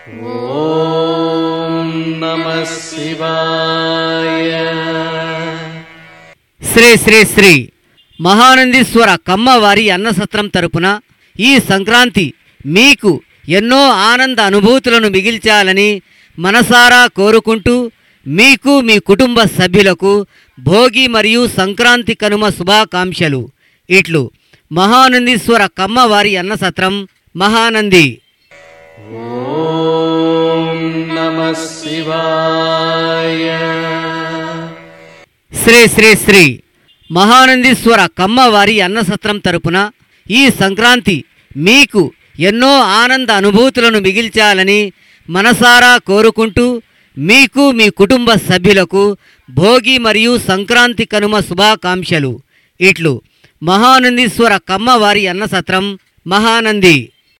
ॐ नमः शिवाय శ్రీ శ్రీ శ్రీ మహానందీశ్వర కమ్మవారి అన్నసత్రం తరపున ఈ సంక్రాంతి మీకు ఎన్నో ఆనంద అనుభూతులను మిగిల్చాలని మనసారా కోరుకుంటూ మీకు మీ కుటుంబ సభ్యులకు భోగి మరియు సంక్రాంతి కనుమ శుభాకాంక్షలు ఇట్లు మహానందీశ్వర కమ్మవారి అన్నసత్రం మహానంది ॐ नमः शिवाय శ్రీ శ్రీ శ్రీ మహానందీశ్వర కమ్మవారి అన్నసత్రం తరపున ఈ సంక్రాంతి మీకు ఎన్నో ఆనంద అనుభూతులను మిగిల్చాలని మనసారా కోరుకుంటూ మీకు మీ కుటుంబ సభ్యులకు భోగి మరియు సంక్రాంతి కనుమ శుభాకాంక్షలు ఇట్లు మహానందీశ్వర కమ్మవారి అన్నసత్రం మహానంది